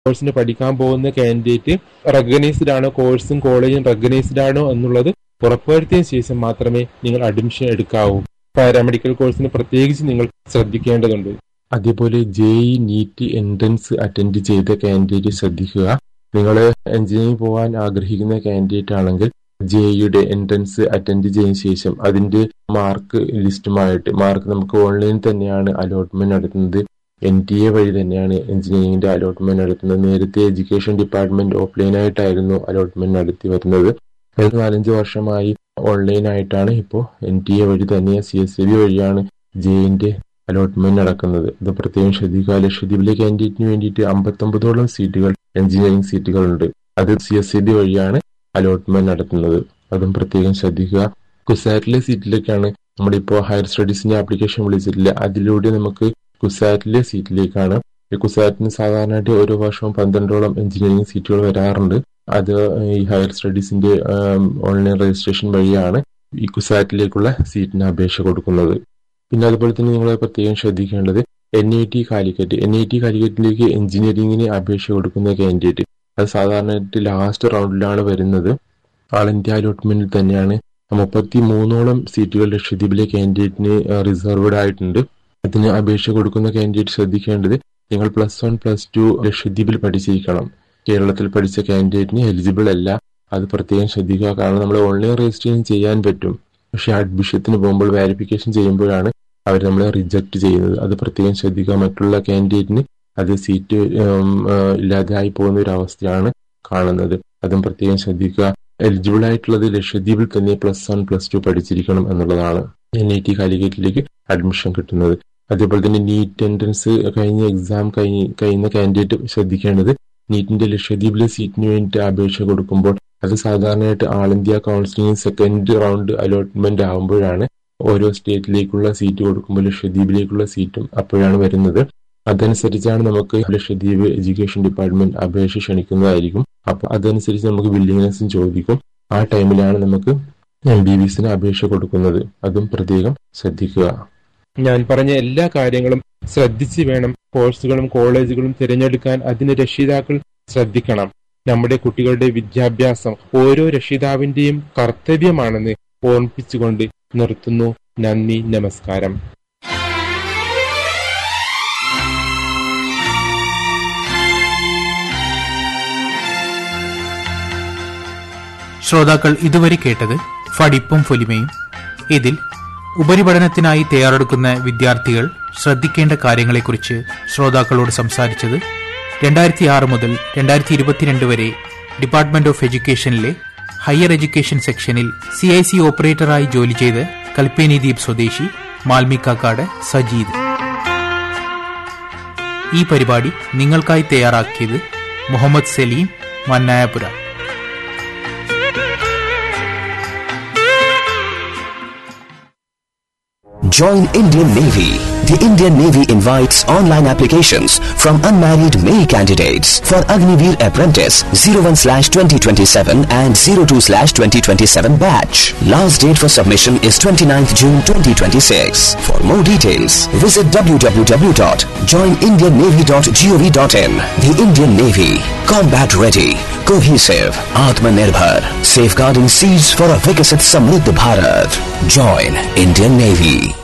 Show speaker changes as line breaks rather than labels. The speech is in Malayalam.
കോഴ്സിന് പഠിക്കാൻ പോകുന്ന കാൻഡിഡേറ്റ് റെക്കഗ്നൈസ്ഡ് ആണോ കോഴ്സും കോളേജും റെക്കഗ്നൈസ്ഡ് ആണോ എന്നുള്ളത് ഉറപ്പുവരുത്തിയ ശേഷം മാത്രമേ നിങ്ങൾ അഡ്മിഷൻ എടുക്കാവൂ പാരാമെഡിക്കൽ കോഴ്സിന് പ്രത്യേകിച്ച് നിങ്ങൾ ശ്രദ്ധിക്കേണ്ടതുണ്ട് അതേപോലെ ജെഇ നീറ്റ് എൻട്രൻസ് അറ്റൻഡ് ചെയ്ത കാൻഡിഡേറ്റ് ശ്രദ്ധിക്കുക നിങ്ങൾ എഞ്ചിനീയറിംഗ് പോകാൻ ആഗ്രഹിക്കുന്ന കാൻഡിഡേറ്റ് ആണെങ്കിൽ ജെഇയുടെ എൻട്രൻസ് അറ്റൻഡ് ചെയ്തതിനു ശേഷം അതിന്റെ മാർക്ക് ലിസ്റ്റുമായിട്ട് മാർക്ക് നമുക്ക് ഓൺലൈനിൽ തന്നെയാണ് അലോട്ട്മെന്റ് നടത്തുന്നത് എൻ ടി എ വഴി തന്നെയാണ് എഞ്ചിനീയറിംഗിന്റെ അലോട്ട്മെന്റ് നടത്തുന്നത് നേരത്തെ എഡ്യൂക്കേഷൻ ഡിപ്പാർട്ട്മെന്റ് ഓഫ്ലൈനായിട്ടായിരുന്നു അലോട്ട്മെന്റ് നടത്തി വരുന്നത് കഴിഞ്ഞ നാലഞ്ച് വർഷമായി ഓൺലൈനായിട്ടാണ് ഇപ്പോൾ എൻ ടി എ വഴി തന്നെ സി എസ് ബി വഴിയാണ് ജെയിന്റെ അലോട്ട്മെന്റ് നടക്കുന്നത് ഇത് പ്രത്യേകം ശ്രദ്ധിക്കുക ലക്ഷദ്വീപിലെ കാൻഡിഡേറ്റിന് വേണ്ടിയിട്ട് അമ്പത്തൊമ്പതോളം സീറ്റുകൾ എഞ്ചിനീയറിംഗ് സീറ്റുകളുണ്ട് അത് സി എസ് ബി വഴിയാണ് അലോട്ട്മെന്റ് നടത്തുന്നത് അതും പ്രത്യേകം ശ്രദ്ധിക്കുക കുസാറ്റിലെ സീറ്റിലേക്കാണ് നമ്മളിപ്പോൾ ഹയർ സ്റ്റഡീസിന്റെ ആപ്ലിക്കേഷൻ വിളിച്ചിട്ടില്ല അതിലൂടെ നമുക്ക് കുസാറ്റിലെ സീറ്റിലേക്കാണ് ഈ കുസാറ്റിന് സാധാരണയായിട്ട് ഓരോ വർഷവും പന്ത്രണ്ടോളം എഞ്ചിനീയറിംഗ് സീറ്റുകൾ വരാറുണ്ട് അത് ഈ ഹയർ സ്റ്റഡീസിന്റെ ഓൺലൈൻ രജിസ്ട്രേഷൻ വഴിയാണ് ഈ കുസാറ്റിലേക്കുള്ള സീറ്റിന് അപേക്ഷ കൊടുക്കുന്നത് പിന്നെ അതുപോലെ തന്നെ നിങ്ങൾ പ്രത്യേകം ശ്രദ്ധിക്കേണ്ടത് N I T Calicut N I T കാലിക്കറ്റിലേക്ക് എഞ്ചിനീയറിംഗിന് അപേക്ഷ കൊടുക്കുന്ന കാൻഡിഡേറ്റ് അത് സാധാരണയായിട്ട് ലാസ്റ്റ് റൗണ്ടിലാണ് വരുന്നത് ആൾ ഇന്ത്യ അലോട്ട്മെന്റിൽ തന്നെയാണ് മുപ്പത്തി മൂന്നോളം സീറ്റുകൾ ലക്ഷദ്വീപിലെ കാൻഡിഡേറ്റിന് റിസർവ്ഡ് ആയിട്ടുണ്ട് അതിന് അപേക്ഷ കൊടുക്കുന്ന കാൻഡിഡേറ്റ് ശ്രദ്ധിക്കേണ്ടത് നിങ്ങൾ പ്ലസ് വൺ പ്ലസ് ടു ലക്ഷദ്വീപിൽ പഠിച്ചിരിക്കണം കേരളത്തിൽ പഠിച്ച കാൻഡിഡേറ്റിന് എലിജിബിൾ അല്ല അത് പ്രത്യേകം ശ്രദ്ധിക്കുക കാരണം നമ്മൾ ഓൺലൈൻ രജിസ്ട്രേഷൻ ചെയ്യാൻ പറ്റും പക്ഷെ അഡ്മിഷത്തിന് പോകുമ്പോൾ വാരിഫിക്കേഷൻ ചെയ്യുമ്പോഴാണ് അവർ നമ്മളെ റിജക്ട് ചെയ്യുന്നത് അത് പ്രത്യേകം ശ്രദ്ധിക്കുക മറ്റുള്ള കാൻഡിഡേറ്റിന് അത് സീറ്റ് ഇല്ലാതെയായി പോകുന്ന ഒരു അവസ്ഥയാണ് കാണുന്നത് അതും പ്രത്യേകം ശ്രദ്ധിക്കുക എലിജിബിൾ ആയിട്ടുള്ളത് ലക്ഷദ്വീപിൽ തന്നെ പ്ലസ് വൺ പ്ലസ് ടു പഠിച്ചിരിക്കണം എന്നുള്ളതാണ് എൻ ഐ ടി കാലിക്കറ്റിലേക്ക് അഡ്മിഷൻ കിട്ടുന്നത് അതേപോലെ തന്നെ നീറ്റ് എൻട്രൻസ് കഴിഞ്ഞ എക്സാം കഴിഞ്ഞ് കഴിയുന്ന കാൻഡിഡേറ്റ് ശ്രദ്ധിക്കേണ്ടത് നീറ്റിന്റെ ലക്ഷദ്വീപിലെ സീറ്റിന് വേണ്ടിയിട്ട് അപേക്ഷ കൊടുക്കുമ്പോൾ അത് സാധാരണയായിട്ട് all India counselling second round allotment ആകുമ്പോഴാണ് ഓരോ സ്റ്റേറ്റിലേക്കുള്ള സീറ്റ് കൊടുക്കുമ്പോൾ ലക്ഷദ്വീപിലേക്കുള്ള സീറ്റും അപ്പോഴാണ് വരുന്നത് അതനുസരിച്ചാണ് നമുക്ക് ലക്ഷദ്വീപ് എഡ്യൂക്കേഷൻ ഡിപ്പാർട്ട്മെന്റ് അപേക്ഷ ക്ഷണിക്കുന്നതായിരിക്കും അപ്പൊ അതനുസരിച്ച് നമുക്ക് വില്ലിങ്നെസ്സും ചോദിക്കും ആ ടൈമിലാണ് നമുക്ക് എം ബി ബിസിന് അപേക്ഷ കൊടുക്കുന്നത് അതും പ്രത്യേകം ശ്രദ്ധിക്കുക ഞാൻ പറഞ്ഞ എല്ലാ കാര്യങ്ങളും ശ്രദ്ധിച്ച് വേണം കോഴ്സുകളും കോളേജുകളും തിരഞ്ഞെടുക്കാൻ അതിന് രക്ഷിതാക്കൾ ശ്രദ്ധിക്കണം നമ്മുടെ കുട്ടികളുടെ വിദ്യാഭ്യാസം ഓരോ രക്ഷിതാവിന്റെയും കർത്തവ്യമാണെന്ന് ഓർമ്മിപ്പിച്ചുകൊണ്ട് നിർത്തുന്നു നന്ദി നമസ്കാരം
ശ്രോതാക്കൾ ഇതുവരെ കേട്ടത് ഫടിപ്പും ഫൊലിമയും ഇതിൽ ഉപരിപഠനത്തിനായി തയ്യാറെടുക്കുന്ന വിദ്യാർത്ഥികൾ ശ്രദ്ധിക്കേണ്ട കാര്യങ്ങളെക്കുറിച്ച് ശ്രോതാക്കളോട് സംസാരിച്ചത് രണ്ടായിരത്തി ആറ് മുതൽ രണ്ടായിരത്തി ഇരുപത്തിരണ്ട് വരെ ഡിപ്പാർട്ട്മെന്റ് ഓഫ് എഡ്യൂക്കേഷനിലെ ഹയർ എഡ്യൂക്കേഷൻ സെക്ഷനിൽ സി ഐ സി ഓപ്പറേറ്ററായി ജോലി ചെയ്ത് കൽപ്പേനി ദ്വീപ് സ്വദേശി മാൽമിക്കാക്കാട് സജീദ് ഈ പരിപാടി നിങ്ങൾക്കായി തയ്യാറാക്കിയത് Muhammad Saleem മന്നായപുര
Join Indian Navy. The Indian Navy invites online applications from unmarried male candidates for Agniveer Apprentice 01/2027 and 02/2027 batch. Last date for submission is 29th June 2026. For more details, visit www.joinindiannavy.gov.in. The Indian Navy, combat ready, cohesive, Atmanirbhar, safeguarding seas for a Vikasit Samriddh Bharat. Join Indian Navy.